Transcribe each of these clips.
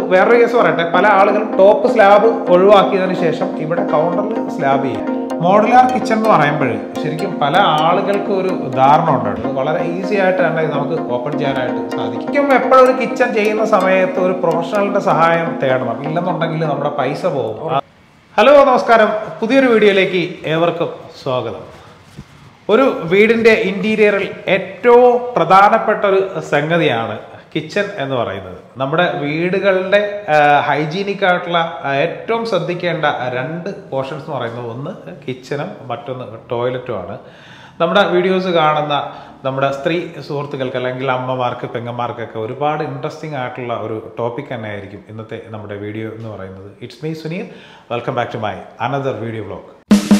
വേറൊരു കേസ് പറയട്ടെ പല ആളുകളും ടോപ്പ് സ്ലാബ് ഒഴിവാക്കിയതിന് ശേഷം ഇവിടെ കൗണ്ടറിൽ സ്ലാബ് ചെയ്യും മോഡുലാർ കിച്ചൺ എന്ന് പറയുമ്പോൾ ശരിക്കും പല ആളുകൾക്കും ഒരു ധാരണ ഉണ്ട് ഇത് വളരെ ഈസി ആയിട്ട് തന്നെ ഇത് നമുക്ക് ഓപ്പൺ ചെയ്യാനായിട്ട് സാധിക്കും ശരിക്കും എപ്പോഴും ഒരു കിച്ചൺ ചെയ്യുന്ന സമയത്ത് ഒരു പ്രൊഫഷണലിന്റെ സഹായം തേടണം ഇല്ലെന്നുണ്ടെങ്കിൽ നമ്മുടെ പൈസ പോകും ഹലോ നമസ്കാരം പുതിയൊരു വീഡിയോയിലേക്ക് ഏവർക്കും സ്വാഗതം ഒരു വീടിൻ്റെ ഇൻറ്റീരിയറിൽ ഏറ്റവും പ്രധാനപ്പെട്ട ഒരു സംഗതിയാണ് കിച്ചൺ എന്ന് പറയുന്നത് നമ്മുടെ വീടുകളുടെ ഹൈജീനിക് ആയിട്ടുള്ള ആ, ഏറ്റവും ശ്രദ്ധിക്കേണ്ട രണ്ട് പോർഷൻസ് എന്ന് പറയുന്നത് ഒന്ന് കിച്ചണും മറ്റൊന്ന് ടോയ്ലറ്റുമാണ് നമ്മുടെ വീഡിയോസ് കാണുന്ന നമ്മുടെ സ്ത്രീ സുഹൃത്തുക്കൾക്ക് അല്ലെങ്കിൽ അമ്മമാർക്ക് പെങ്ങന്മാർക്കൊക്കെ ഒരുപാട് ഇൻട്രസ്റ്റിംഗ് ആയിട്ടുള്ള ഒരു ടോപ്പിക് തന്നെ ആയിരിക്കും ഇന്നത്തെ നമ്മുടെ വീഡിയോ എന്ന് പറയുന്നത് it's me Sunil welcome back to my another video blog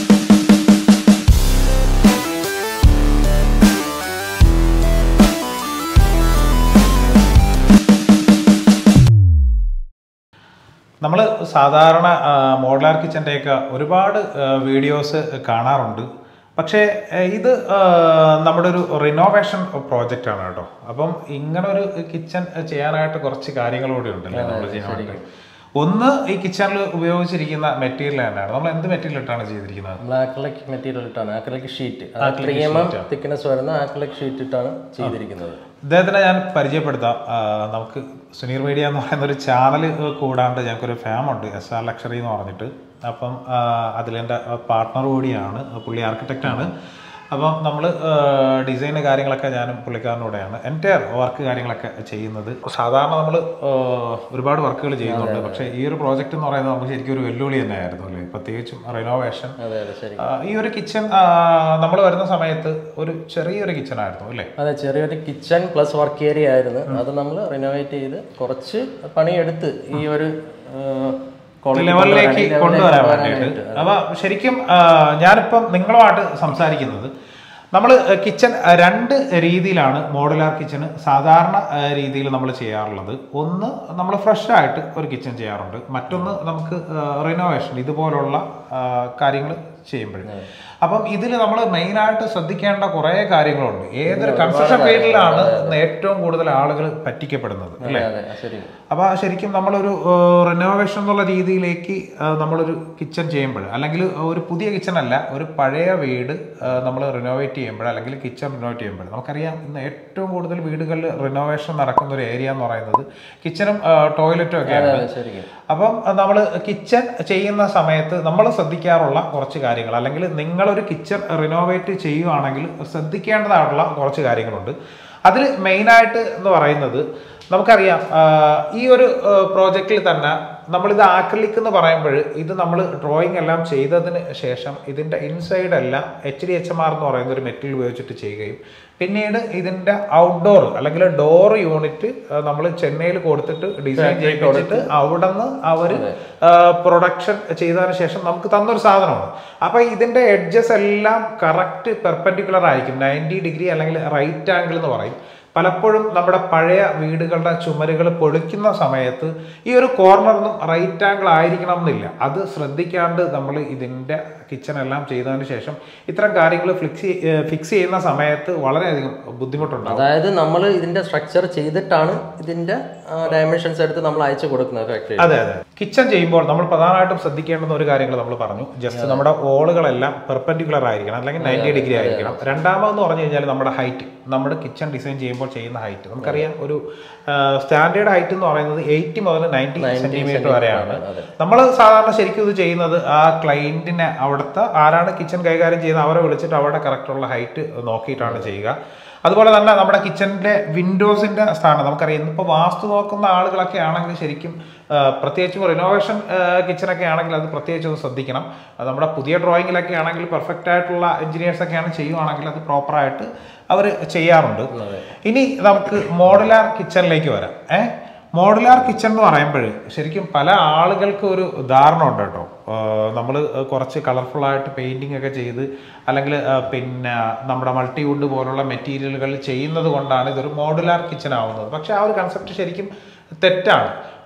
നമ്മൾ സാധാരണ മോഡലാർ കിച്ചൻ്റെയൊക്കെ ഒരുപാട് വീഡിയോസ് കാണാറുണ്ട് പക്ഷേ ആ, ഇത് ആ, നമ്മുടെ ഒരു റിനോവേഷൻ പ്രോജക്റ്റ് ആണ് കേട്ടോ അപ്പം ഇങ്ങനെ ഒരു കിച്ചൺ ചെയ്യാനായിട്ട് കുറച്ച് കാര്യങ്ങൾ കൂടി ഉണ്ടല്ലേ നമ്മൾ ചെയ്യാനായിട്ട് ഒന്ന് ഈ കിച്ചണിൽ ഉപയോഗിച്ചിരിക്കുന്ന മെറ്റീരിയൽ തന്നെയാണ് നമ്മൾ എന്ത് മെറ്റീരിയൽ ഇട്ടാണ് ചെയ്തിരിക്കുന്നത് നമ്മൾ ആക്രിലിക് മെറ്റീരിയൽ ഇട്ടാണ് acrylic sheet three M M thickness വരുന്ന ആക്രിലിക് ഷീറ്റ് ഇട്ടാണ് ചെയ്തിരിക്കുന്നത് ഇദ്ദേഹത്തിനെ ഞാൻ പരിചയപ്പെടുത്താം ആ, നമുക്ക് സുനീർ മീഡിയ എന്ന് പറയുന്ന ഒരു ചാനൽ കൂടാണ്ട് ഞങ്ങൾക്കൊരു ഫാമുണ്ട് എസ് ആർ ലക്ഷറി എന്ന് പറഞ്ഞിട്ട് അപ്പം ആ, അതിലെൻ്റെ പാർട്ട്ണർ കൂടിയാണ് പുള്ളി ആർക്കിടെക്റ്റാണ് അപ്പം നമ്മൾ ഡിസൈൻ കാര്യങ്ങളൊക്കെ ഞാനും പുള്ളിക്കാരനൂടെയാണ് എൻ്റെ വർക്ക് കാര്യങ്ങളൊക്കെ ചെയ്യുന്നത് സാധാരണ നമ്മൾ ഒരുപാട് വർക്കുകൾ ചെയ്യുന്നുണ്ട് പക്ഷേ ഈ ഒരു പ്രോജക്റ്റ് എന്ന് പറയുന്നത് നമുക്ക് ശരിക്കും ഒരു വെല്ലുവിളി തന്നെയായിരുന്നു അല്ലേ പ്രത്യേകിച്ചും റിനോവേഷൻ അതെ അതെ ശരി ഈ ഒരു കിച്ചൺ നമ്മൾ വരുന്ന സമയത്ത് ഒരു ചെറിയൊരു കിച്ചൺ ആയിരുന്നു അല്ലേ അതെ ചെറിയൊരു കിച്ചൺ പ്ലസ് വർക്ക് ഏരിയ ആയിരുന്നു അത് നമ്മൾ റിനോവേറ്റ് ചെയ്ത് കുറച്ച് പണിയെടുത്ത് ഈ ഒരു ആ, quality ലെവലിലേക്ക് കൊണ്ടുവരാൻ- കൊണ്ടുവരാൻ കൊണ്ടുവരാനായിട്ട്. വേണ്ടിയിട്ട് അപ്പൊ ശരിക്കും ആ, ഞാനിപ്പം നിങ്ങളുമായിട്ട് സംസാരിക്കുന്നത് നമ്മൾ കിച്ചൺ രണ്ട് രീതിയിലാണ് മോഡുലാർ കിച്ചണ് സാധാരണ രീതിയിൽ നമ്മൾ ചെയ്യാറുള്ളത് ഒന്ന് നമ്മൾ ഫ്രഷ് ആയിട്ട് ഒരു കിച്ചൺ ചെയ്യാറുണ്ട് മറ്റൊന്ന് നമുക്ക് റിനോവേഷൻ ഇതുപോലുള്ള കാര്യങ്ങൾ ചെയ്യുമ്പോൾ അപ്പം ഇതിൽ നമ്മൾ മെയിനായിട്ട് ശ്രദ്ധിക്കേണ്ട കുറേ കാര്യങ്ങളുണ്ട് ഏതൊരു കൺസ്ട്രക്ഷൻ ഫീൽഡിലാണ് ഏറ്റവും കൂടുതൽ ആളുകൾ പറ്റിക്കപ്പെടുന്നത് അല്ലേ അതെ ശരി അപ്പോൾ ശരിക്കും നമ്മളൊരു റിനോവേഷൻ എന്നുള്ള രീതിയിലേക്ക് ആ, നമ്മളൊരു കിച്ചൺ ചെയ്യുമ്പോൾ അല്ലെങ്കിൽ ഒരു പുതിയ കിച്ചൺ അല്ല ഒരു പഴയ വീട് നമ്മൾ റിനോവേറ്റ് ചെയ്യുമ്പോൾ അല്ലെങ്കിൽ കിച്ചൺ റിനോവേറ്റ് ചെയ്യുമ്പോൾ നമുക്കറിയാം ഇന്ന് ഏറ്റവും കൂടുതൽ വീടുകളിൽ റിനോവേഷൻ നടക്കുന്ന ഒരു ഏരിയ എന്ന് പറയുന്നത് കിച്ചണും ടോയ്ലറ്റും ഒക്കെയാണ് അതെ ശരിക്കും അപ്പം നമ്മൾ കിച്ചൺ ചെയ്യുന്ന സമയത്ത് നമ്മൾ ശ്രദ്ധിക്കാറുള്ള കുറച്ച് കാര്യങ്ങൾ അല്ലെങ്കിൽ നിങ്ങളൊരു കിച്ചൺ റിനോവേറ്റ് ചെയ്യുവാണെങ്കിൽ ശ്രദ്ധിക്കേണ്ടതായിട്ടുള്ള കുറച്ച് കാര്യങ്ങളുണ്ട് അതിൽ മെയിനായിട്ട് എന്ന് പറയുന്നത് നമുക്കറിയാം ആ, ഈ ഒരു പ്രോജക്റ്റിൽ തന്നെ നമ്മളിത് ആക്രിലിക് എന്ന് പറയുമ്പോൾ ഇത് നമ്മൾ ഡ്രോയിങ് എല്ലാം ചെയ്തതിന് ശേഷം ഇതിൻ്റെ ഇൻസൈഡ് എല്ലാം H D H M R എന്ന് പറയുന്ന ഒരു മെറ്റീരിയൽ ഉപയോഗിച്ചിട്ട് ചെയ്യുകയും പിന്നീട് ഇതിൻ്റെ ഔട്ട്ഡോർ അല്ലെങ്കിൽ ഡോർ യൂണിറ്റ് നമ്മൾ ചെന്നൈയിൽ കൊടുത്തിട്ട് ഡിസൈൻ ചെയ്യിപ്പിച്ചിട്ട് അവിടെ നിന്ന് അവർ പ്രൊഡക്ഷൻ ചെയ്തതിന് ശേഷം നമുക്ക് തന്നൊരു സാധനമാണ് അപ്പൊ ഇതിന്റെ എഡ്ജസ് എല്ലാം കറക്റ്റ് പെർപെൻഡിക്കുലർ ആയിരിക്കും നയൻറ്റി ഡിഗ്രി അല്ലെങ്കിൽ റൈറ്റ് ആംഗിൾ എന്ന് പറയും പലപ്പോഴും നമ്മുടെ പഴയ വീടുകളുടെ ചുമരുകൾ പൊളിക്കുന്ന സമയത്ത് ഈ ഒരു കോർണറിനും റൈറ്റ് ആംഗിൾ ആയിരിക്കണം എന്നില്ല അത് ശ്രദ്ധിക്കാണ്ട് നമ്മൾ ഇതിൻ്റെ കിച്ചൺ എല്ലാം ചെയ്തതിന് ശേഷം ഇത്തരം കാര്യങ്ങൾ ഫിക്സ് ഫിക്സ് ചെയ്യുന്ന സമയത്ത് വളരെയധികം ബുദ്ധിമുട്ടുണ്ടാകും അതായത് നമ്മൾ ഇതിന്റെ സ്ട്രക്ചർ ചെയ്തിട്ടാണ് ഇതിന്റെ ഡയമെൻഷൻസ് എടുത്ത് നമ്മൾ അയച്ചു കൊടുക്കുന്നത് ഫാക്ടറി അതെ അതെ കിച്ചൺ ചെയ്യുമ്പോൾ നമ്മൾ പ്രധാനമായിട്ടും ശ്രദ്ധിക്കേണ്ടുന്ന ഒരു കാര്യങ്ങൾ നമ്മൾ പറഞ്ഞു ജസ്റ്റ് നമ്മുടെ ഓളുകളെല്ലാം പെർപെൻഡിക്കുലർ ആയിരിക്കണം അല്ലെങ്കിൽ നയൻറ്റി ഡിഗ്രി ആയിരിക്കണം രണ്ടാമതെന്ന് പറഞ്ഞു കഴിഞ്ഞാൽ നമ്മുടെ ഹൈറ്റ് നമ്മുടെ കിച്ചൺ ഡിസൈൻ ചെയ്യുമ്പോൾ ചെയ്യുന്ന ഹൈറ്റ് നമുക്കറിയാം ഒരു സ്റ്റാൻഡേർഡ് ഹൈറ്റ് എന്ന് പറയുന്നത് എയ്റ്റി മുതൽ നയൻറ്റി സെന്റിമീറ്റർ വരെയാണ് നമ്മൾ സാധാരണ ശരിക്കും ഇത് ചെയ്യുന്നത് ആ ക്ലയന്റിനെ അവിടുത്തെ ആരാണ് കിച്ചൺ കൈകാര്യം ചെയ്യുന്നത് അവരെ വിളിച്ചിട്ട് അവിടെ കറക്റ്റുള്ള ഹൈറ്റ് നോക്കിയിട്ടാണ് ചെയ്യുക അതുപോലെ തന്നെ നമ്മുടെ കിച്ചണിന്റെ വിൻഡോസിന്റെ സ്ഥാനം നമുക്കറിയാം ഇന്നിപ്പോൾ വാസ്തു നോക്കുന്ന ആളുകളൊക്കെ ആണെങ്കിൽ ശരിക്കും ആ, പ്രത്യേകിച്ചും റിനോവേഷൻ കിച്ചണൊക്കെ ആണെങ്കിൽ അത് പ്രത്യേകിച്ച് ഒന്ന് ശ്രദ്ധിക്കണം അത് നമ്മുടെ പുതിയ ഡ്രോയിങ്ങിലൊക്കെ ആണെങ്കിൽ പെർഫെക്റ്റ് ആയിട്ടുള്ള എഞ്ചിനീയേഴ്സ് ഒക്കെയാണ് ചെയ്യുവാണെങ്കിൽ അത് പ്രോപ്പറായിട്ട് അവർ ചെയ്യാറുണ്ട് ഇനി നമുക്ക് മോഡുലാർ കിച്ചണിലേക്ക് വരാം ഏഹ് മോഡുലാർ കിച്ചൺ എന്ന് പറയുമ്പോൾ ശരിക്കും പല ആളുകൾക്കും ഒരു ധാരണ ഉണ്ട് കേട്ടോ നമ്മൾ കുറച്ച് കളർഫുൾ ആയിട്ട് പെയിന്റിംഗ് ഒക്കെ ചെയ്ത് അല്ലെങ്കിൽ ആ, പിന്നെ നമ്മുടെ മൾട്ടിവുഡ് പോലുള്ള മെറ്റീരിയലുകൾ ചെയ്യുന്നത് കൊണ്ടാണ് ഇതൊരു മോഡുലാർ കിച്ചൺ ആവുന്നത് പക്ഷെ ആ ഒരു കൺസെപ്റ്റ് ശരിക്കും തെറ്റാണ്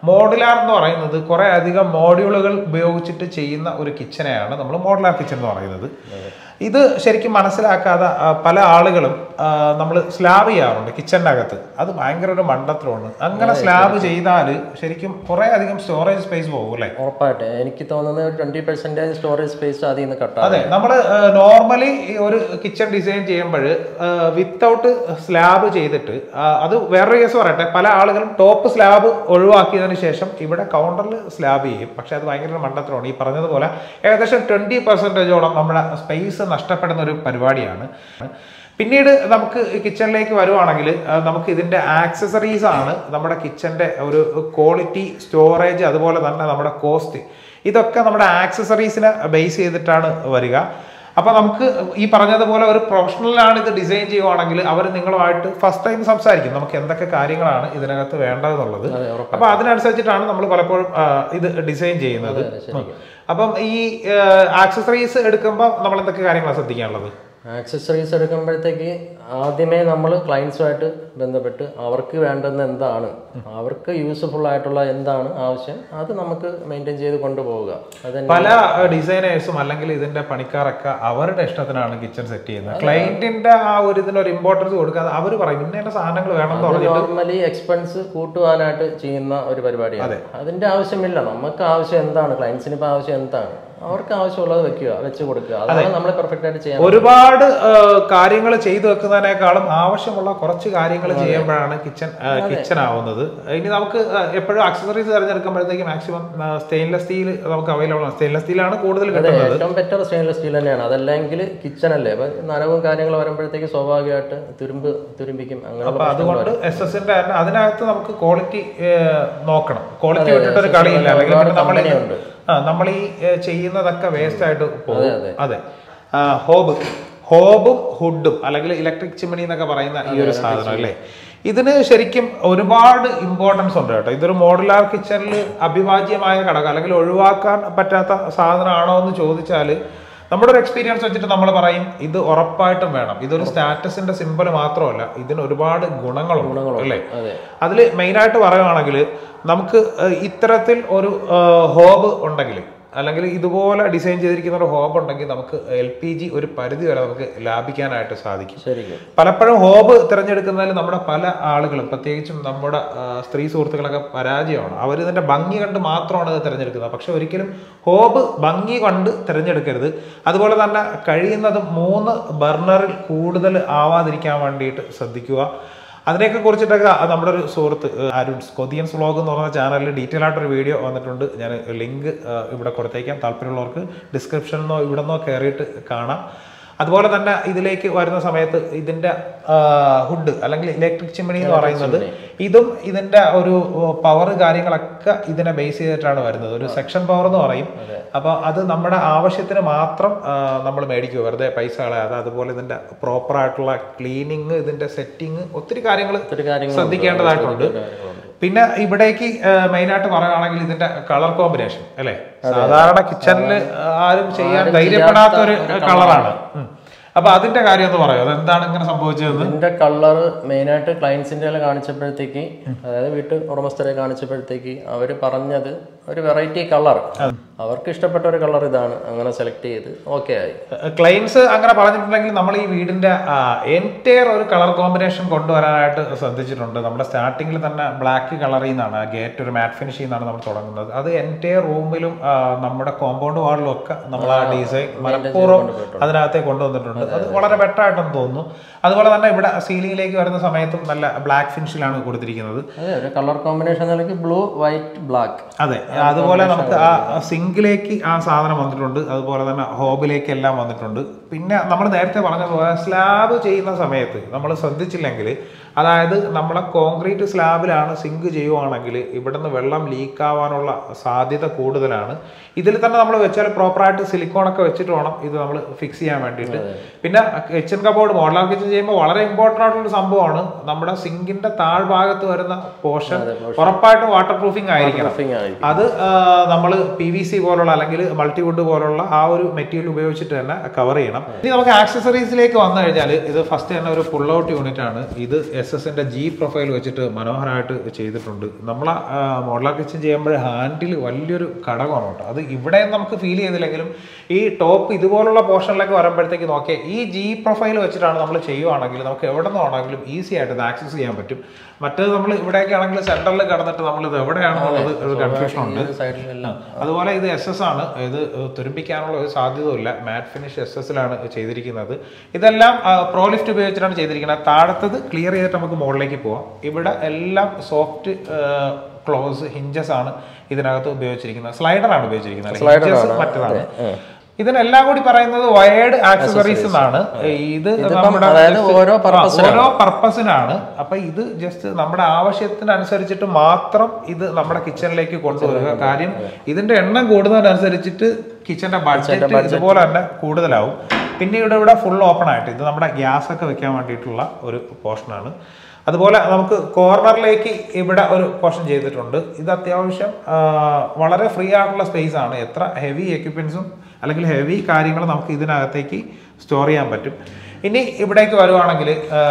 മോഡുലാർ എന്ന് പറയുന്നത് കുറെ അധികം മോഡ്യൂളുകൾ ഉപയോഗിച്ചിട്ട് ചെയ്യുന്ന ഒരു കിച്ചനെയാണ് നമ്മൾ മോഡുലാർ കിച്ചൺ എന്ന് പറയുന്നത് ഇത് ശരിക്കും മനസ്സിലാക്കാതെ ആ, പല ആളുകളും നമ്മൾ സ്ലാബ് ചെയ്യാറുണ്ട് കിച്ചണിൻ്റെ അകത്ത് അത് ഭയങ്കര ഒരു മണ്ടത്തരമാണ് അങ്ങനെ സ്ലാബ് ചെയ്താൽ ശരിക്കും കുറെ അധികം സ്റ്റോറേജ് സ്പേസ് പോകും അല്ലേ ഉറപ്പായിട്ട് എനിക്ക് തോന്നുന്നത് ഒരു ട്വന്റി പെർസെന്റേജ് സ്റ്റോറേജ് സ്പേസ് അതിൽ നിന്ന് കട്ടാകും അതെ നമ്മൾ നോർമലി ഒരു കിച്ചൺ ഡിസൈൻ ചെയ്യുമ്പോൾ വിത്തൗട്ട് സ്ലാബ് ചെയ്തിട്ട് ആ, അത് വേറൊരു കേസ് പറയട്ടെ പല ആളുകളും ടോപ്പ് സ്ലാബ് ഒഴിവാക്കിയതിന് ശേഷം ഇവിടെ കൗണ്ടറിൽ സ്ലാബ് ചെയ്യും പക്ഷെ അത് ഭയങ്കര ഒരു മണ്ടത്തരമാണ് ഈ പറഞ്ഞതുപോലെ ഏകദേശം ട്വന്റി പെർസെൻറ്റേജോളം നമ്മുടെ സ്പേസ് നഷ്ടപ്പെടുന്ന ഒരു പരിപാടിയാണ് പിന്നീട് നമുക്ക് കിച്ചണിലേക്ക് വരുവാണെങ്കിൽ ആ, നമുക്ക് ഇതിന്റെ ആക്സസറീസ് ആണ് നമ്മുടെ കിച്ചന്റെ ഒരു ക്വാളിറ്റി സ്റ്റോറേജ് അതുപോലെ തന്നെ നമ്മുടെ കോസ്റ്റ് ഇതൊക്കെ നമ്മുടെ ആക്സസറീസിനെ ബേസ് ചെയ്തിട്ടാണ് വരിക അപ്പൊ നമുക്ക് ഈ പറഞ്ഞതുപോലെ ഒരു പ്രൊഫഷണലാണ് ഇത് ഡിസൈൻ ചെയ്യുവാണെങ്കിൽ അവർ നിങ്ങളുമായിട്ട് ഫസ്റ്റ് ടൈം സംസാരിക്കും നമുക്ക് എന്തൊക്കെ കാര്യങ്ങളാണ് ഇതിനകത്ത് വേണ്ടതെന്നുള്ളത് അതെ, ഉറപ്പായിട്ടും. അപ്പൊ അതിനനുസരിച്ചിട്ടാണ് നമ്മൾ പലപ്പോഴും ആ, ഇത് ഡിസൈൻ ചെയ്യുന്നത് ശരിക്കും. അപ്പം ഈ ആക്സസറീസ് എടുക്കുമ്പോൾ നമ്മൾ എന്തൊക്കെ കാര്യങ്ങളാണ് ശ്രദ്ധിക്കാനുള്ളത് ആക്സസറീസ് എടുക്കുമ്പോഴത്തേക്ക് ആദ്യമേ നമ്മൾ ക്ലയൻസുമായിട്ട് ബന്ധപ്പെട്ട് അവർക്ക് വേണ്ടുന്ന എന്താണ് അവർക്ക് യൂസ്ഫുൾ ആയിട്ടുള്ള എന്താണ് ആവശ്യം അത് നമുക്ക് മെയിൻറ്റെയിൻ ചെയ്ത് കൊണ്ടുപോവുക അത് പല ഡിസൈനേഴ്സും അല്ലെങ്കിൽ ഇതിന്റെ പണിക്കാരൊക്കെ അവരുടെ ഇഷ്ടത്തിനാണ് കിച്ചൺ സെറ്റ് ചെയ്യുന്നത് ക്ലയന്റിന്റെ ആ ഒരു ഇതിനൊരു ഇമ്പോർട്ടൻസ് കൊടുക്കാതെ അവർ പറയും ഇന്ന ഇന്ന സാധനങ്ങൾ വേണം എന്ന് പറഞ്ഞിട്ട് നോർമലി എക്സ്പെൻസ് കൂട്ടുവാനായിട്ട് ചെയ്യുന്ന ഒരു പരിപാടിയാണ് അതിന്റെ ആവശ്യമില്ല നമുക്ക് ആവശ്യം എന്താണ് ക്ലയൻസിന് ഇപ്പൊ ആവശ്യം എന്താണ് അവർക്ക് ആവശ്യമുള്ളത് വെക്കുക വെച്ച് കൊടുക്കുക അതാണ് നമ്മൾ പെർഫെക്റ്റ് ആയിട്ട് ചെയ്യാൻ ഒരുപാട് കാര്യങ്ങൾ ചെയ്തു വെക്കുന്നതിനേക്കാളും ആവശ്യമുള്ള കുറച്ച് കാര്യങ്ങൾ ചെയ്യുമ്പോഴാണ് കിച്ചൺ കിച്ചൺ ആവുന്നത് ഇനി നമുക്ക് എപ്പോഴും അക്സസറീസ് തിരഞ്ഞെടുക്കുമ്പോഴത്തേക്ക് മാക്സിമം സ്റ്റെയിൻലെസ് സ്റ്റീൽ നമുക്ക് അവൈലബിൾ ആണ് സ്റ്റെയിൻലെസ് സ്റ്റീലാണ് കൂടുതൽ കിട്ടുന്നത് ഏറ്റവും ബെറ്റർ സ്റ്റെയിൻലെസ് സ്റ്റീൽ തന്നെയാണ് അതല്ലെങ്കിൽ കിച്ചൺ അല്ലേ അപ്പൊ നനവും കാര്യങ്ങൾ വരുമ്പോഴത്തേക്ക് സ്വാഭാവികമായിട്ട് തുരുമ്പ് തുരുമ്പിക്കും അപ്പൊ അങ്ങനെയുള്ള അതുകൊണ്ട് എസ് എസിന്റെ തന്നെ അതിനകത്ത് നമുക്ക് ക്വാളിറ്റി നോക്കണം ക്വാളിറ്റി വിട്ടിട്ടൊരു കളിയില്ല അല്ലെങ്കിൽ ഒരുപാട് പിന്നെ നമ്മൾ ഈ- company ഉണ്ട്. ആ നമ്മൾ ഈ ഏ, ചെയ്യുന്നതൊക്കെ വേസ്റ്റ് ആയിട്ട് പോകും അതെ. അതെ ആ, ഹോബ് ഹോബും ഹുഡും അല്ലെങ്കിൽ ഇലക്ട്രിക് ചിമ്മിണി എന്നൊക്കെ പറയുന്ന ഈ ഒരു സാധനം അല്ലേ ഇതിന് ശരിക്കും ഒരുപാട് ഇമ്പോർട്ടൻസ് ഉണ്ട് കേട്ടോ ഇതൊരു മോഡുലാർ കിച്ചണിൽ അഭിവാജ്യമായ ഘടകം അല്ലെങ്കിൽ ഒഴിവാക്കാൻ പറ്റാത്ത സാധനമാണോ എന്ന് ചോദിച്ചാൽ നമ്മുടെ ഒരു എക്സ്പീരിയൻസ് വെച്ചിട്ട് നമ്മൾ പറയും ഇത് ഉറപ്പായിട്ടും വേണം ഇതൊരു സ്റ്റാറ്റസിന്റെ സിമ്പൽ മാത്രമല്ല ഇതിന് ഒരുപാട് ഗുണങ്ങളുണ്ട് അല്ലേ അതെ അതിൽ മെയിനായിട്ട് പറയുവാണെങ്കിൽ നമുക്ക് ഏഹ്, ഇത്തരത്തിൽ ഒരു ഹോബ് ഉണ്ടെങ്കിൽ അല്ലെങ്കിൽ ഇതുപോലെ ഡിസൈൻ ചെയ്തിരിക്കുന്ന ഒരു ഹോബ് ഉണ്ടെങ്കിൽ നമുക്ക് എൽ പി ജി ഒരു പരിധി വരെ നമുക്ക് ലാഭിക്കാനായിട്ട് സാധിക്കും ശരിക്കും പലപ്പോഴും ഹോബ് തിരഞ്ഞെടുക്കുന്നതിൽ നമ്മുടെ പല ആളുകളും പ്രത്യേകിച്ചും നമ്മുടെ ആ, സ്ത്രീ സുഹൃത്തുക്കളൊക്കെ പരാജയമാണ് അവർ ഇതിന്റെ ഭംഗി കണ്ട് മാത്രമാണ് ഇത് തിരഞ്ഞെടുക്കുന്നത് പക്ഷെ ഒരിക്കലും ഹോബ് ഭംഗി കണ്ട് തിരഞ്ഞെടുക്കരുത് അതുപോലെ തന്നെ കഴിയുന്നതും മൂന്ന് ബർണറിൽ കൂടുതൽ ആവാതിരിക്കാൻ വേണ്ടിയിട്ട് ശ്രദ്ധിക്കുക അതിനെയൊക്കെ കുറിച്ചിട്ടൊക്കെ നമ്മുടെ ഒരു സുഹൃത്ത് ഏഹ്, അരുൺ കൊതിയൻസ് വ്ളോഗ് എന്ന് പറയുന്ന ചാനലിൽ ഡീറ്റെയിൽ ആയിട്ടൊരു വീഡിയോ വന്നിട്ടുണ്ട് ഞാൻ ലിങ്ക് ഇവിടെ കൊടുത്തേക്കാം താല്പര്യമുള്ളവർക്ക് ഡിസ്ക്രിപ്ഷനിൽ നിന്നോ ഇവിടെ നിന്നോ കയറിയിട്ട് കാണാം അതുപോലെ തന്നെ ഇതിലേക്ക് വരുന്ന സമയത്ത് ഇതിന്റെ ഹുഡ് അല്ലെങ്കിൽ ഇലക്ട്രിക് ചിമ്മിണി എന്ന് പറയുന്നത് ഇതും ഇതിന്റെ ഒരു പവർ കാര്യങ്ങളൊക്കെ ഇതിനെ ബേസ് ചെയ്തിട്ടാണ് വരുന്നത് ഒരു സെക്ഷൻ പവർ എന്ന് പറയും അപ്പൊ അത് നമ്മുടെ ആവശ്യത്തിന് മാത്രം നമ്മൾ മേടിക്കുക വെറുതെ പൈസ കളയാതെ അതുപോലെ ഇതിന്റെ പ്രോപ്പർ ആയിട്ടുള്ള ക്ലീനിങ് ഇതിന്റെ സെറ്റിംഗ് ഒത്തിരി കാര്യങ്ങൾ ഒത്തിരി കാര്യങ്ങൾ ശ്രദ്ധിക്കേണ്ടതായിട്ടുണ്ട് പിന്നെ ഇവിടേക്ക് മെയിൻ ആയിട്ട് പറയുകയാണെങ്കിൽ ഇതിന്റെ കളർ കോമ്പിനേഷൻ അല്ലെ സാധാരണ കിച്ചണിൽ ആരും ചെയ്യാൻ ധൈര്യപ്പെടാത്ത ഒരു കളറാണ് ഉം. അപ്പൊ അതിന്റെ കാര്യം ഒന്ന് പറയോ അതെന്താണ് ഇങ്ങനെ സംഭവിച്ചത് ഇതിന്റെ കളർ മെയിനായിട്ട് ക്ലയൻസിന്റെ കാണിച്ചപ്പോഴത്തേക്ക് അതായത് വീട്ടു ഉടമസ്ഥരെ കാണിച്ചപ്പോഴത്തേക്ക് അവര് പറഞ്ഞത് ഒരു വെറൈറ്റി കളർ അവർക്ക് ഇഷ്ടപ്പെട്ട ഒരു കളർ ഇതാണ് അങ്ങനെ സെലക്ട് ചെയ്ത് ഓക്കെ ആയി ക്ലൈൻസ് അങ്ങനെ പറഞ്ഞിട്ടുണ്ടെങ്കിൽ നമ്മൾ ഈ വീടിന്റെ എൻറ്റയർ ഒരു കളർ കോമ്പിനേഷൻ കൊണ്ടുവരാനായിട്ട് ശ്രദ്ധിച്ചിട്ടുണ്ട് നമ്മുടെ സ്റ്റാർട്ടിങ്ങിൽ തന്നെ ബ്ലാക്ക് കളറിൽ നിന്നാണ് ഗേറ്റ് ഒരു മാറ്റ് ഫിനിഷിൽ നിന്നാണ് നമ്മൾ തുടങ്ങുന്നത് അത് എൻറ്റയർ റൂമിലും ആ, നമ്മുടെ കോമ്പൗണ്ട് വാളിലും ഒക്കെ നമ്മൾ ആ ഡിസൈൻ മനഃപൂർവ്വം അതിനകത്തേക്ക് കൊണ്ടുവന്നിട്ടുണ്ട് അത് വളരെ ബെറ്റർ ആയിട്ടെന്ന് തോന്നുന്നു അതുപോലെ തന്നെ ഇവിടെ സീലിംഗിലേക്ക് വരുന്ന സമയത്തും നല്ല ബ്ലാക്ക് ഫിനിഷിലാണ് കൊടുത്തിരിക്കുന്നത് അതെ ഒരു കളർ കോമ്പിനേഷൻ നിലയ്ക്ക് ബ്ലൂ വൈറ്റ് ബ്ലാക്ക് അതെ അതുപോലെ നമുക്ക് ആ സിങ്കിലേക്ക് ആ സാധനം വന്നിട്ടുണ്ട് അതുപോലെ തന്നെ ഹോബിലേക്ക് എല്ലാം വന്നിട്ടുണ്ട് പിന്നെ നമ്മൾ നേരത്തെ പറഞ്ഞതുപോലെ സ്ലാബ് ചെയ്യുന്ന സമയത്ത് നമ്മൾ ശ്രദ്ധിച്ചില്ലെങ്കിൽ അതായത് നമ്മളെ കോൺക്രീറ്റ് സ്ലാബിലാണ് സിങ്ക് ചെയ്യുവാണെങ്കിൽ ഇവിടുന്ന് വെള്ളം ലീക്ക് ആവാനുള്ള സാധ്യത കൂടുതലാണ് ഇതിൽ തന്നെ നമ്മൾ വെച്ചാൽ പ്രോപ്പറായിട്ട് സിലിക്കോണൊക്കെ വെച്ചിട്ട് വേണം ഇത് നമ്മൾ ഫിക്സ് ചെയ്യാൻ വേണ്ടിയിട്ട് പിന്നെ കിച്ചൺ കബോർഡ് മോഡലാർ കിച്ചൺ ചെയ്യുമ്പോൾ വളരെ ഇമ്പോർട്ടൻ്റ് ആയിട്ടുള്ള സംഭവമാണ് നമ്മുടെ സിങ്കിന്റെ താഴ്ഭാഗത്ത് വരുന്ന പോർഷൻ ഉറപ്പായിട്ടും വാട്ടർ പ്രൂഫിംഗ് ആയിരിക്കണം സ്റ്റഫിങ് ആയി അത് നമ്മൾ പി വി സി പോലുള്ള അല്ലെങ്കിൽ മൾട്ടിവുഡ് പോലുള്ള ആ ഒരു മെറ്റീരിയൽ ഉപയോഗിച്ചിട്ട് തന്നെ കവർ ചെയ്യണം ഇനി നമുക്ക് ആക്സസറീസിലേക്ക് വന്നു കഴിഞ്ഞാൽ ഇത് ഫസ്റ്റ് തന്നെ ഒരു ഫുൾ ഔട്ട് യൂണിറ്റ് ആണ് ഇത് എസ് എസിൻ്റെ ജി പ്രൊഫൈൽ വെച്ചിട്ട് മനോഹരമായിട്ട് ചെയ്തിട്ടുണ്ട് നമ്മൾ മോഡലാർ കിച്ചൺ ചെയ്യുമ്പോൾ ഹാൻഡിൽ വലിയൊരു ഘടകമാണ് കേട്ടോ അത് ഇവിടെ നമുക്ക് ഫീൽ ചെയ്തില്ലെങ്കിലും ഈ ടോപ്പ് ഇതുപോലുള്ള പോർഷനിലൊക്കെ വരുമ്പോഴത്തേക്ക് നോക്കിയാൽ ഈ ജി പ്രൊഫൈൽ വെച്ചിട്ടാണ് നമ്മൾ ചെയ്യുവാണെങ്കിൽ നമുക്ക് എവിടെ നിന്നാണെങ്കിലും ഈസി ആയിട്ട് ഇത് ആക്സസ് ചെയ്യാൻ പറ്റും മറ്റേത് നമ്മൾ ഇവിടെയൊക്കെ ആണെങ്കിൽ സെൻറ്ററിൽ കിടന്നിട്ട് നമ്മൾ ഇത് എവിടെയാണെന്നുള്ളത് ഒരു കൺഫ്യൂഷൻ ഉണ്ട് സൈഡിലെല്ലാം അതുപോലെ ഇത് എസ് എസ് ആണ് ഇത് തുരുമ്പിക്കാനുള്ള ഒരു സാധ്യതയില്ല മാറ്റ് ഫിനിഷ് എസ് എസിലാണ് ചെയ്തിരിക്കുന്നത് ഇതെല്ലാം പ്രോ ലിഫ്റ്റ് ഉപയോഗിച്ചിട്ടാണ് ചെയ്തിരിക്കുന്നത് താഴത്തത് ക്ലിയർ ചെയ്തിട്ട് നമുക്ക് മുകളിലേക്ക് പോവാം ഇവിടെ എല്ലാം സോഫ്റ്റ് ക്ലോസ് ഹിഞ്ചസ് ആണ് ഇതിനകത്ത് ഉപയോഗിച്ചിരിക്കുന്നത് സ്ലൈഡർ ആണ് ഉപയോഗിച്ചിരിക്കുന്നത് ഹിഞ്ചസ് മറ്റേതാണ് ഇതിനെല്ലാം കൂടി പറയുന്നത് വയേർഡ് ആക്സസറീസ് എന്നാണ് ഇത് നമ്മുടെ അതായത് just- ഓരോ ആ, ഓരോ പർപ്പസിനാണ് അപ്പൊ ഇത് ജസ്റ്റ് നമ്മുടെ ആവശ്യത്തിനനുസരിച്ചിട്ട് മാത്രം ഇത് നമ്മുടെ കിച്ചണിലേക്ക് കൊണ്ടുവരിക കാര്യം ഇതിന്റെ എണ്ണം കൂടുന്നതിനനുസരിച്ചിട്ട് കിച്ചന്റെ ബഡ്ജറ്റ് ഇതുപോലെ തന്നെ കൂടുതലാവും പിന്നെ ഇവിടെ ഇവിടെ ഫുൾ ഓപ്പൺ ആയിട്ട് ഇത് നമ്മുടെ ഗ്യാസ് ഒക്കെ വെക്കാൻ വേണ്ടിയിട്ടുള്ള ഒരു പോർഷനാണ് അതുപോലെ നമുക്ക് കോർണറിലേക്ക് ഇവിടെ ഒരു പോർഷൻ ചെയ്തിട്ടുണ്ട് ഇത് അത്യാവശ്യം ആ, വളരെ ഫ്രീ ആയിട്ടുള്ള സ്പേസ് ആണ് എത്ര ഹെവി എക്യുപ്മെന്റ്സും അല്ലെങ്കിൽ ഹെവി കാര്യങ്ങൾ നമുക്ക് ഇതിനകത്തേക്ക് സ്റ്റോർ ചെയ്യാൻ പറ്റും ഇനി ഇവിടേക്ക് വരുവാണെങ്കിൽ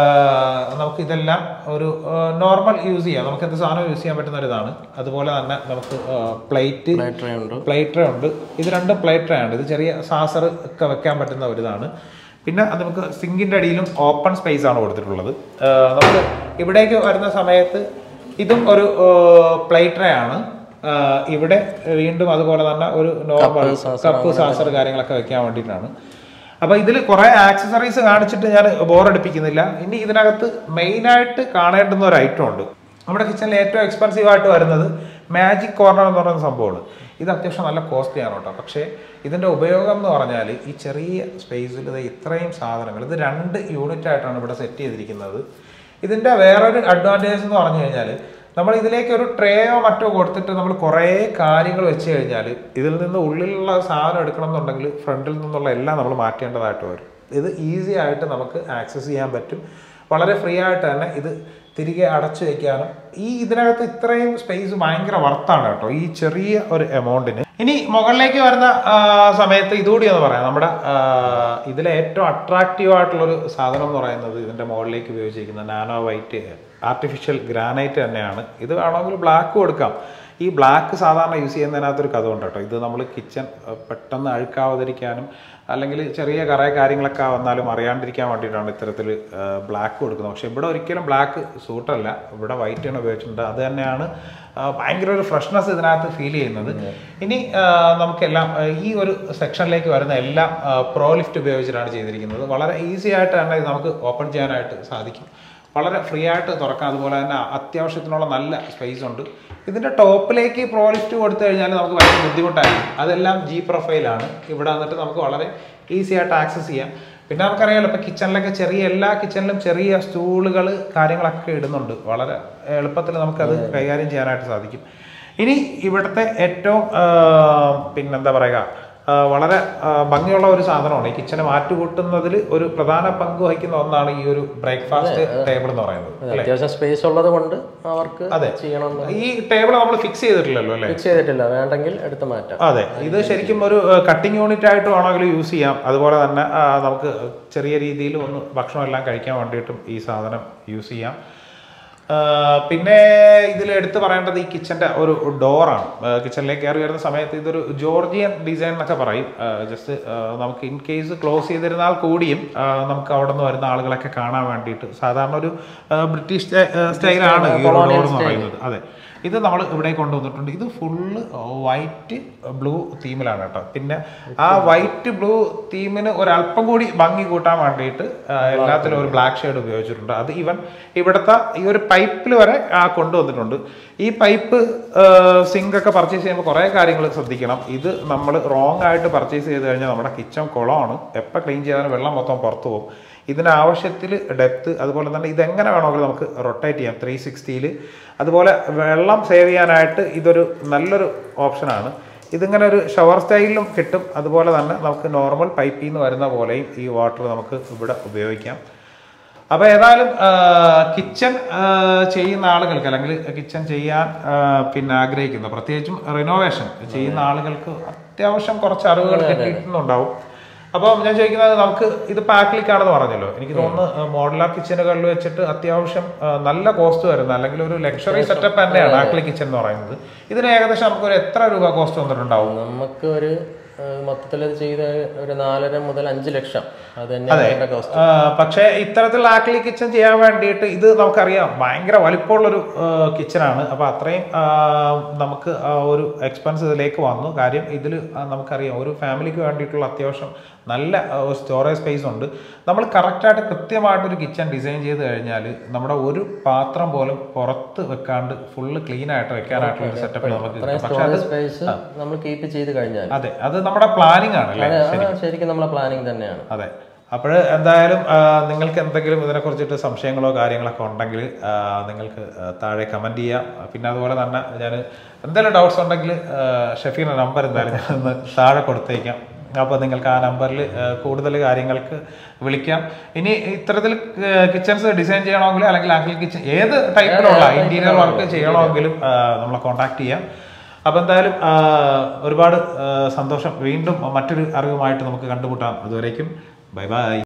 നമുക്ക് ഇതെല്ലാം ഒരു നോർമൽ യൂസ് ചെയ്യാം നമുക്ക് എന്ത് സാധനം യൂസ് ചെയ്യാൻ പറ്റുന്ന ഒരു ഇതാണ് അതുപോലെ തന്നെ നമുക്ക് പ്ലേറ്റ് ട്രേ ഉണ്ട് പ്ലേറ്റ് ട്രേ ഉണ്ട് ഇത് രണ്ടും പ്ലേറ്റ് ട്രേ ആണ് ഇത് ചെറിയ സാസർ ഒക്കെ വെക്കാൻ പറ്റുന്ന ഒരു ഇതാണ് പിന്നെ അത് നമുക്ക് സിങ്കിന്റെ അടിയിലും ഓപ്പൺ സ്പേസ് ആണ് കൊടുത്തിട്ടുള്ളത് ആ, നമുക്ക് ഇവിടേക്ക് വരുന്ന സമയത്ത് ഇതും ഒരു പ്ലേറ്റ് ട്രേ ആണ് ആ, ഇവിടെ വീണ്ടും അതുപോലെ തന്നെ ഒരു നോർമൽ കപ്പ് സാസർ കാര്യങ്ങളൊക്കെ വെക്കാൻ വേണ്ടിയിട്ടാണ് അപ്പൊ ഇതിൽ കുറെ ആക്സസറീസ് കാണിച്ചിട്ട് ഞാൻ ബോറടിപ്പിക്കുന്നില്ല ഇനി ഇതിനകത്ത് മെയിൻ ആയിട്ട് കാണേണ്ടുന്ന ഒരു ഐറ്റം ഉണ്ട് നമ്മുടെ കിച്ചണിൽ ഏറ്റവും എക്സ്പെൻസീവ് ആയിട്ട് വരുന്നത് മാജിക് കോർണർ എന്ന് പറയുന്ന സംഭവമാണ് ഇത് അത്യാവശ്യം നല്ല കോസ്റ്റ്ലി ആണ് കേട്ടോ പക്ഷേ ഇതിന്റെ ഉപയോഗം എന്ന് പറഞ്ഞാൽ ഈ ചെറിയ സ്പേസിൽ ഇത് ഇത്രയും സാധനങ്ങൾ ഇത് രണ്ട് യൂണിറ്റ് ആയിട്ടാണ് ഇവിടെ സെറ്റ് ചെയ്തിരിക്കുന്നത് ഇതിന്റെ വേറൊരു അഡ്വാൻറ്റേജ് എന്ന് പറഞ്ഞു കഴിഞ്ഞാൽ നമ്മൾ ഇതിലേക്ക് ഒരു ട്രേയോ മറ്റോ കൊടുത്തിട്ട് നമ്മൾ കുറേ കാര്യങ്ങൾ വെച്ച് കഴിഞ്ഞാൽ ഇതിൽ നിന്ന് ഉള്ളിലുള്ള സാധനം എടുക്കണം എന്നുണ്ടെങ്കിൽ ഫ്രണ്ടിൽ നിന്നുള്ള എല്ലാം നമ്മൾ മാറ്റേണ്ടതായിട്ട് വരും ഇത് ഈസി ആയിട്ട് നമുക്ക് ആക്സസ് ചെയ്യാൻ പറ്റും വളരെ ഫ്രീ ആയിട്ട് തന്നെ ഇത് തിരികെ അടച്ചു വെക്കാനും ഈ ഇതിനകത്ത് ഇത്രയും സ്പേസ് ഭയങ്കര വർത്താണ് കേട്ടോ ഈ ചെറിയ ഒരു എമൗണ്ടിന് ഇനി മുകളിലേക്ക് വരുന്ന ആ, സമയത്ത് ഇതുകൂടി ഒന്ന് പറയാം നമ്മുടെ ആ, ഇതിലെ ഏറ്റവും അട്രാക്റ്റീവ് ആയിട്ടുള്ളൊരു സാധനം എന്ന് പറയുന്നത് ഇതിന്റെ മുകളിലേക്ക് ഉപയോഗിച്ചിരിക്കുന്ന നാനോ വൈറ്റ് ആർട്ടിഫിഷ്യൽ ഗ്രാനൈറ്റ് തന്നെയാണ് ഇത് വേണമെങ്കിൽ ബ്ലാക്ക് കൊടുക്കാം ഈ ബ്ലാക്ക് സാധാരണ യൂസ് ചെയ്യുന്നതിനകത്തൊരു കഥ ഉണ്ട് കേട്ടോ ഇത് നമ്മൾ കിച്ചൺ പെട്ടെന്ന് അഴുക്കാവാതിരിക്കാനും അല്ലെങ്കിൽ ചെറിയ കുറേ കാര്യങ്ങളൊക്കെ വന്നാലും അറിയാണ്ടിരിക്കാൻ വേണ്ടിയിട്ടാണ് ഇത്തരത്തിൽ ബ്ലാക്ക് കൊടുക്കുന്നത് പക്ഷെ ഇവിടെ ഒരിക്കലും ബ്ലാക്ക് സൂട്ടല്ല ഇവിടെ വൈറ്റ് ആണ് ഉപയോഗിച്ചിട്ടുണ്ട് അത് തന്നെയാണ് ആ, ഭയങ്കര ഒരു ഫ്രഷ്നെസ് ഇതിനകത്ത് ഫീൽ ചെയ്യുന്നത് ഇനി ആ, നമുക്കെല്ലാം ആ, ഈ ഒരു സെക്ഷനിലേക്ക് വരുന്ന എല്ലാം പ്രോ ലിഫ്റ്റ് ഉപയോഗിച്ചിട്ടാണ് ചെയ്തിരിക്കുന്നത് വളരെ ഈസി ആയിട്ട് തന്നെ ഇത് നമുക്ക് ഓപ്പൺ ചെയ്യാനായിട്ട് സാധിക്കും വളരെ ഫ്രീ ആയിട്ട് തുറക്കാം അതുപോലെ തന്നെ അത്യാവശ്യത്തിനുള്ള നല്ല സ്പേസ് ഉണ്ട് ഇതിന്റെ ടോപ്പിലേക്ക് പ്രോ ലിഫ്റ്റ് കൊടുത്തു കഴിഞ്ഞാൽ നമുക്ക് ഭയങ്കര ബുദ്ധിമുട്ടായിരിക്കും അതെല്ലാം ജി പ്രൊഫൈലാണ് ഇവിടെ വന്നിട്ട് നമുക്ക് വളരെ ഈസി ആയിട്ട് ആക്സസ് ചെയ്യാം പിന്നെ നമുക്കറിയാലോ ഇപ്പൊ കിച്ചണിലൊക്കെ ചെറിയ എല്ലാ കിച്ചണിലും ചെറിയ സ്റ്റൂളുകൾ കാര്യങ്ങളൊക്കെ ഇടുന്നുണ്ട് വളരെ എളുപ്പത്തിൽ നമുക്കത് കൈകാര്യം ചെയ്യാനായിട്ട് സാധിക്കും ഇനി ഇവിടുത്തെ ഏറ്റവും ആ, പിന്നെന്താ പറയുക ആ, വളരെ ആ, ഭംഗിയുള്ള ഒരു സാധനമാണ് ഈ കിച്ചനെ മാറ്റുകൂട്ടുന്നതിൽ ഒരു പ്രധാന പങ്ക് വഹിക്കുന്ന ഒന്നാണ് ഈ ഒരു ബ്രേക്ക്ഫാസ്റ്റ് ടേബിൾ എന്ന് പറയുന്നത് അല്ലേ അത്യാവശ്യം സ്പേസ് ഉള്ളത് കൊണ്ട് അവർക്ക് അതെ. ചെയ്യണം ഈ ടേബിൾ നമ്മൾ ഫിക്സ് ചെയ്തിട്ടില്ലല്ലോ അല്ലേ ഫിക്സ് ചെയ്തിട്ടില്ല വേണ്ടെങ്കിൽ എടുത്ത് മാറ്റാം അതെ ഇത് ശരിക്കും ഒരു കട്ടിംഗ് യൂണിറ്റ് ആയിട്ട് വേണമെങ്കിൽ യൂസ് ചെയ്യാം അതുപോലെ തന്നെ ആ, നമുക്ക് ചെറിയ രീതിയിൽ ഒന്ന് ഭക്ഷണം എല്ലാം കഴിക്കാൻ വേണ്ടിയിട്ടും ഈ സാധനം യൂസ് ചെയ്യാം ആ, പിന്നെ ഇതിൽ എടുത്തു പറയേണ്ടത് ഈ കിച്ചന്റെ ഒരു ഡോറാണ് കിച്ചണിലേക്ക് കയറി വരുന്ന സമയത്ത് ഇതൊരു ജോർജിയൻ ഡിസൈൻ എന്നൊക്കെ പറയും ജസ്റ്റ് നമുക്ക് ഇൻ കേസ് ക്ലോസ് ചെയ്തിരുന്നാൽ കൂടിയും ആ, നമുക്ക് അവിടെ നിന്ന് വരുന്ന ആളുകളൊക്കെ കാണാൻ വേണ്ടിയിട്ട് സാധാരണ ഒരു ആ, ബ്രിട്ടീഷ് സ്റ്റൈലാണ് ഈ ഒരു ഡോർ എന്ന് പറയുന്നത് അതെ ഇത് നമ്മൾ ഇവിടെ കൊണ്ടുവന്നിട്ടുണ്ട് ഇത് ഫുള്ള് വൈറ്റ് ബ്ലൂ തീമിലാണ് കേട്ടോ പിന്നെ ആ വൈറ്റ് ബ്ലൂ തീമിന് ഒരല്പം കൂടി ഭംഗി കൂട്ടാൻ വേണ്ടിയിട്ട് ആ, എല്ലാത്തിലും ഒരു ബ്ലാക്ക് ഷെയ്ഡ് ഉപയോഗിച്ചിട്ടുണ്ട് അത് ഈവൻ ഇവിടുത്തെ ഈ ഒരു പൈപ്പിൽ വരെ ആ കൊണ്ടുവന്നിട്ടുണ്ട് ഈ പൈപ്പ് സിങ്ക് ഒക്കെ പർച്ചേസ് ചെയ്യുമ്പോൾ കുറേ കാര്യങ്ങൾ ശ്രദ്ധിക്കണം ഇത് നമ്മൾ റോങ് ആയിട്ട് പർച്ചേസ് ചെയ്ത് കഴിഞ്ഞാൽ നമ്മുടെ കിച്ചൺ കുളമാണ് എപ്പോൾ ക്ലീൻ ചെയ്താലും വെള്ളം മൊത്തം പുറത്തു പോകും ഇതിന് ആവശ്യത്തിൽ ഡെപ്ത് അതുപോലെ തന്നെ ഇതെങ്ങനെ വേണമെങ്കിലും നമുക്ക് റൊട്ടേറ്റ് ചെയ്യാം ത്രീ സിക്സ്റ്റിയിൽ അതുപോലെ വെള്ളം സേവ് ചെയ്യാനായിട്ട് ഇതൊരു നല്ലൊരു ഓപ്ഷനാണ് ഇതിങ്ങനെ ഒരു ഷവർ സ്റ്റൈലിലും കിട്ടും അതുപോലെ തന്നെ നമുക്ക് നോർമൽ പൈപ്പിൽ നിന്ന് വരുന്ന പോലെയും ഈ വാട്ടർ നമുക്ക് ഇവിടെ ഉപയോഗിക്കാം അപ്പോൾ ഏതായാലും കിച്ചൺ ചെയ്യുന്ന ആളുകൾക്ക് അല്ലെങ്കിൽ കിച്ചൺ ചെയ്യാൻ ആ, പിന്നെ ആഗ്രഹിക്കുന്ന പ്രത്യേകിച്ചും റിനോവേഷൻ ചെയ്യുന്ന ആളുകൾക്ക് അത്യാവശ്യം കുറച്ച് അറിവുകൾ കിട്ടിയിട്ടുണ്ടാവും അപ്പം ഞാൻ ചോദിക്കുന്നത് നമുക്ക് ഇത് പാക്കിലിക്കാണെന്ന് പറഞ്ഞല്ലോ എനിക്ക് തോന്നുന്നു മോഡുലാർ കിച്ചണുകളിൽ വെച്ചിട്ട് അത്യാവശ്യം ആ, നല്ല കോസ്റ്റ് വരുന്ന അല്ലെങ്കിൽ ഒരു ലക്ഷറി സെറ്റപ്പ് തന്നെയാണ് ആക്ലി കിച്ചൺ എന്ന് പറയുന്നത് ഇതിന് ഏകദേശം നമുക്ക് ഒരു എത്ര രൂപ കോസ്റ്റ് വന്നിട്ടുണ്ടാവും നമുക്ക് ഒരു മൊത്തത്തിൽ ചെയ്ത ഒരു നാലര മുതൽ അഞ്ച് ലക്ഷം അത് തന്നെയാണ് അതിന്റെ കോസ്റ്റ് ആ, പക്ഷേ ഇത്തരത്തിലുള്ള ആക്ലി കിച്ചൺ ചെയ്യാൻ വേണ്ടിയിട്ട് ഇത് നമുക്കറിയാം ഭയങ്കര വലിപ്പമുള്ളൊരു കിച്ചണാണ് അപ്പോൾ അത്രയും ആ, നമുക്ക് ആ ഒരു എക്സ്പെൻസ് ഇതിലേക്ക് വന്നു കാര്യം ഇതിൽ നമുക്കറിയാം ഒരു ഫാമിലിക്ക് വേണ്ടിയിട്ടുള്ള അത്യാവശ്യം നല്ല സ്റ്റോറേജ് സ്പേസ് ഉണ്ട് നമ്മൾ കറക്റ്റായിട്ട് കൃത്യമായിട്ടൊരു കിച്ചൺ ഡിസൈൻ ചെയ്ത് കഴിഞ്ഞാൽ നമ്മുടെ ഒരു പാത്രം പോലും പുറത്ത് വെക്കാണ്ട് ഫുള്ള് ക്ലീൻ ആയിട്ട് വെക്കാനായിട്ടുള്ള ഒരു സെറ്റപ്പ് നമുക്ക് കിട്ടും പക്ഷെ അത് സ്റ്റോറേജ് സ്പേസ് നമ്മൾ കീപ്പ് ചെയ്ത് കഴിഞ്ഞാൽ അതെ അത് നമ്മുടെ പ്ലാനിങ് ആണ് അല്ലേ അത് ശരിക്കും നമ്മളെ പ്ലാനിങ് തന്നെയാണ് അതെ അപ്പോൾ എന്തായാലും ആ, നിങ്ങൾക്ക് എന്തെങ്കിലും ഇതിനെ കുറിച്ചിട്ട് സംശയങ്ങളോ കാര്യങ്ങളൊക്കെ ഉണ്ടെങ്കിൽ ആ, നിങ്ങൾക്ക് ആ, താഴെ കമൻറ്റ് ചെയ്യാം പിന്നെ അതുപോലെ തന്നെ ഞാൻ എന്തെങ്കിലും ഡൗട്ട്സ് ഉണ്ടെങ്കിൽ ഷഫീറിൻ്റെ നമ്പർ എന്തായാലും ഞാൻ ഒന്ന് താഴെ കൊടുത്തേക്കാം അപ്പോൾ നിങ്ങൾക്ക് ആ നമ്പറിൽ കൂടുതൽ കാര്യങ്ങൾക്ക് വിളിക്കാം ഇനി ഇത്തരത്തിൽ കിച്ചൺസ് ഡിസൈൻ ചെയ്യണമെങ്കിൽ അല്ലെങ്കിൽ ആംഗിൾ കിച്ചൺ ഏത് ടൈപ്പിലുള്ള ഇന്റീരിയർ വർക്ക് ചെയ്യണമെങ്കിലും ആ, നമ്മളെ കോൺടാക്ട് ചെയ്യാം അപ്പോൾ എന്തായാലും ആ, ഒരുപാട് ആ, സന്തോഷം വീണ്ടും മറ്റൊരു അറിവുമായിട്ട് നമുക്ക് കണ്ടുമുട്ടാം അതുവരേക്കും ബൈ ബൈ